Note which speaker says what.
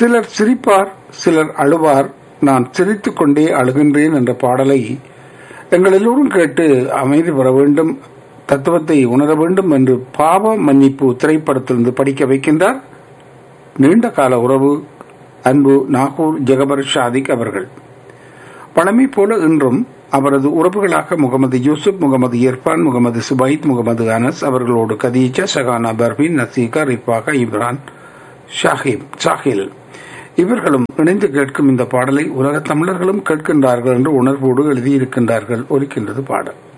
Speaker 1: சிலர் சிரிப்பார் சிலர் அழுவார் நான் சிரித்துக் கொண்டே அழுகின்றேன் என்ற பாடலை எங்கள் எல்லோரும் கேட்டு அமைதி பெற வேண்டும் தத்துவத்தை உணர வேண்டும் என்று பாவ மன்னிப்பு திரைப்படத்திலிருந்து படிக்க வைக்கின்றார் நீண்ட கால உறவு அன்பு நாகூர் ஜெகபர் ஷாதிக் அவர்கள் பழமை போல இன்றும் அவரது உறவுகளாக முகமது யூசுப் முகமது இர்பான் முகமது சுபைத் முகமது அனஸ் அவர்களோடு கதீஜா ஷகானா பர்பின் நசீகா ரிஃபாகா இம்ரான் ஷாஹிப் ஷாஹில் இவர்களும் இணைந்து கேட்கும் இந்த பாடலை உலக தமிழர்களும் கேட்கின்றார்கள் என்று உணர்வோடு எழுதியிருக்கின்றார்கள் ஒலிக்கின்றது பாடல்